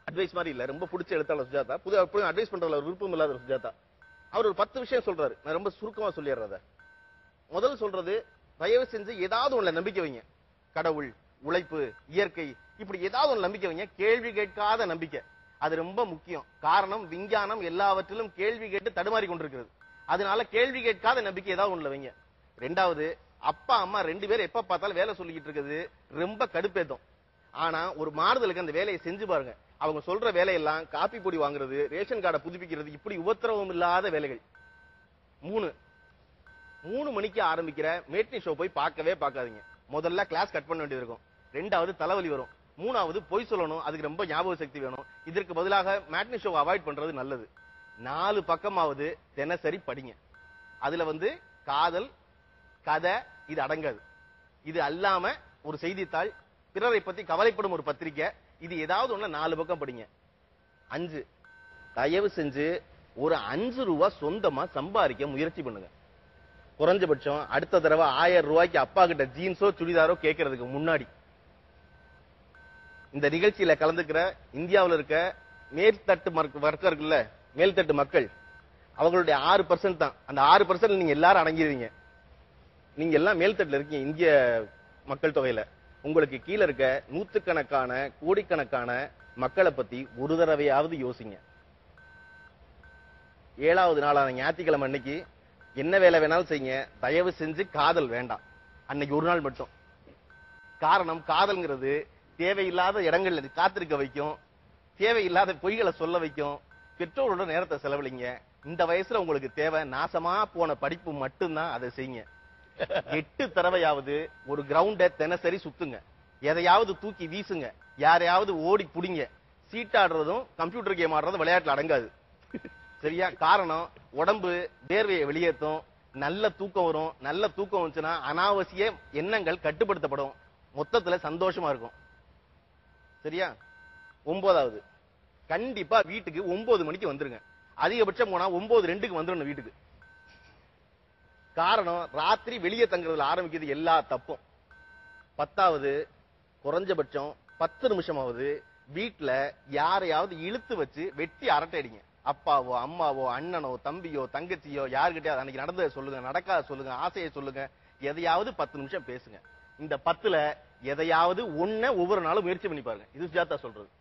advice மாதிரி இல்ல ரொம்ப பிடிச்ச எழுத்தாளர் சுஜாதா புது எப்பவும் அட்வைஸ் பண்றதுல ஒரு விருப்பம் இல்லாத ஒரு சுஜாதா அவர் ஒரு பத்து விஷயம் சொல்றாரு நான் ரொம்ப சுருக்கமா சொல்லிடுறேன் அதை முதல் சொல்றது தயவு செஞ்சு ஏதாவது ஒண்ணுல நம்பிக்கை வைங்க கடவுள் உழைப்பு இயற்கை இப்படி ஏதாவது ஒண்ணு நம்பிக்கை வைங்க கேள்வி கேட்காத நம்பிக்கை அது ரொம்ப முக்கியம் காரணம் விஞ்ஞானம் எல்லாவற்றிலும் கேள்வி கேட்டு தடுமாறி கொண்டிருக்கிறது அதனால கேள்வி கேட்காத நம்பிக்கை ஏதாவது ஒண்ணுல வைங்க ரெண்டாவது அப்பா அம்மா ரெண்டு பேரும் எப்ப பார்த்தாலும் வேலை சொல்லிக்கிட்டு இருக்குது ரொம்ப கடுப்பேத்தும் ஆனா ஒரு மாறுதலுக்கு அந்த வேலையை செஞ்சு பாருங்க அவங்க சொல்ற வேலையெல்லாம் காப்பி பொடி வாங்குறது ரேஷன் கார்டை புதுப்பிக்கிறது இப்படி உபத்திரவம் இல்லாத வேலைகள் மூணு மூணு மணிக்கு ஆரம்பிக்கிற மேட்னி ஷோ போய் பார்க்கவே பார்க்காதீங்க முதல்ல கிளாஸ் கட் பண்ண வேண்டியது இருக்கும் ரெண்டாவது தலைவலி வரும் மூணாவது பொய் சொல்லணும் அதுக்கு ரொம்ப ஞாபக சக்தி வேணும் இதற்கு பதிலாக மேட்னி ஷோ அவாய்ட் பண்றது நல்லது நாலு பக்கமாவது தினசரி படிங்க அதுல வந்து காதல் கதை இது அடங்காது இது அல்லாம ஒரு செய்தித்தாள் பிறரை பத்தி கவலைப்படும் ஒரு பத்திரிக்கை இது ஏதாவது ஒண்ணு நாலு பக்கம் படிங்க அஞ்சு தயவு செஞ்சு ஒரு அஞ்சு ரூபா சொந்தமா சம்பாதிக்க முயற்சி பண்ணுங்க குறைஞ்சபட்சம் அடுத்த தடவை ஆயிரம் ரூபாய்க்கு அப்பா கிட்ட ஜீன்ஸோ சுடிதாரோ கேட்கறதுக்கு முன்னாடி இந்த நிகழ்ச்சியில கலந்துக்கிற இந்தியாவுல இருக்க மேல்தட்டு மர்க்க- வர்க்கர்கள்ல மேல்தட்டு மக்கள் அவங்களுடைய ஆறு பர்சன்ட் தான் அந்த ஆறு பர்சன்ட் நீங்க எல்லாரும் அடங்கிடுவீங்க நீங்க எல்லாம் மேல்தட்டுல இருக்கீங்க இந்திய மக்கள் தொகையில உங்களுக்கு கீழ இருக்க நூத்துக்கணக்கான கோடிக்கணக்கான மக்களை பத்தி ஒரு தடவையாவது யோசிங்க ஏழாவது நாளான ஞாயிற்றுக்கிழமை அன்னைக்கு என்ன வேலை வேணாலும் செய்யுங்க தயவு செஞ்சு காதல் வேண்டாம் அன்னைக்கு ஒரு நாள் மட்டும் காரணம் காதல்ங்கிறது தேவையில்லாத இடங்கள்ல காத்திருக்க வைக்கும் தேவையில்லாத பொய்களை சொல்ல வைக்கும் பெற்றோரோட நேரத்தை செலவழிங்க இந்த வயசுல உங்களுக்கு தேவை நாசமா போன படிப்பு மட்டும்தான் அதை செய்யுங்க எட்டு தடவையாவது ஒரு கிரவுண்ட தினசரி சுத்துங்க எதையாவது தூக்கி வீசுங்க யாரையாவது ஓடி புடிங்க சீட்டாடுறதும் கம்ப்யூட்டர் கேம் ஆடுறதும் விளையாட்டுல அடங்காது சரியா காரணம் உடம்பு வேர்வையை வெளியேற்றும் நல்ல தூக்கம் வரும் நல்ல தூக்கம் வந்துச்சுன்னா அனாவசிய எண்ணங்கள் கட்டுப்படுத்தப்படும் மொத்தத்துல சந்தோஷமா இருக்கும் சரியா ஒன்பதாவது கண்டிப்பா வீட்டுக்கு ஒன்பது மணிக்கு வந்துருங்க அதிகபட்சம் போனா ஒன்பது ரெண்டுக்கு வந்துடணும் வீட்டுக்கு காரணம் ராத்திரி வெளியே தங்குறதுல ஆரம்பிக்கிறது எல்லா தப்பும் பத்தாவது குறைஞ்சபட்சம் பத்து நிமிஷமாவது வீட்ல யாரையாவது இழுத்து வச்சு வெட்டி அரட்டை அடிங்க அப்பாவோ அம்மாவோ அண்ணனோ தம்பியோ தங்கச்சியோ யாருக்கிட்டயாவது அன்னைக்கு நடந்ததை சொல்லுங்க நடக்காத சொல்லுங்க ஆசையை சொல்லுங்க எதையாவது பத்து நிமிஷம் பேசுங்க இந்த பத்துல எதையாவது ஒண்ண ஒவ்வொரு நாளும் முயற்சி பண்ணி பாருங்க இது சுஜாதா சொல்றது